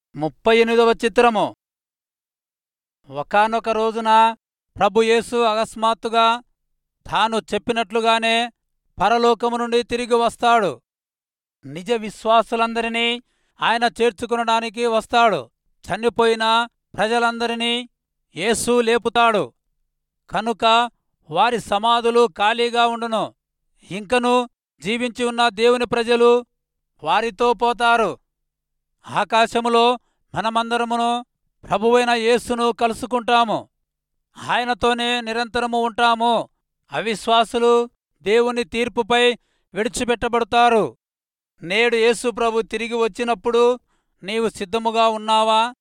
ముప్పై ఎనిమిదవ చిత్రము ఒకానొక రోజున ప్రభు యేసు అకస్మాత్తుగా తాను చెప్పినట్లుగానే పరలోకము నుండి తిరిగి వస్తాడు నిజ విశ్వాసులందరినీ ఆయన చేర్చుకునడానికి వస్తాడు చనిపోయిన ప్రజలందరినీ యేసు లేపుతాడు కనుక వారి సమాధులు ఖాళీగా ఉండును ఇంకను జీవించి ఉన్న దేవుని ప్రజలు వారితో పోతారు ఆకాశములో మనమందరమును ప్రభువైన యేసును కలుసుకుంటాము ఆయనతోనే నిరంతరము ఉంటాము అవిశ్వాసులు దేవుని తీర్పుపై విడిచిపెట్టబడతారు నేడు యేసు ప్రభు తిరిగి వచ్చినప్పుడు నీవు సిద్ధముగా ఉన్నావా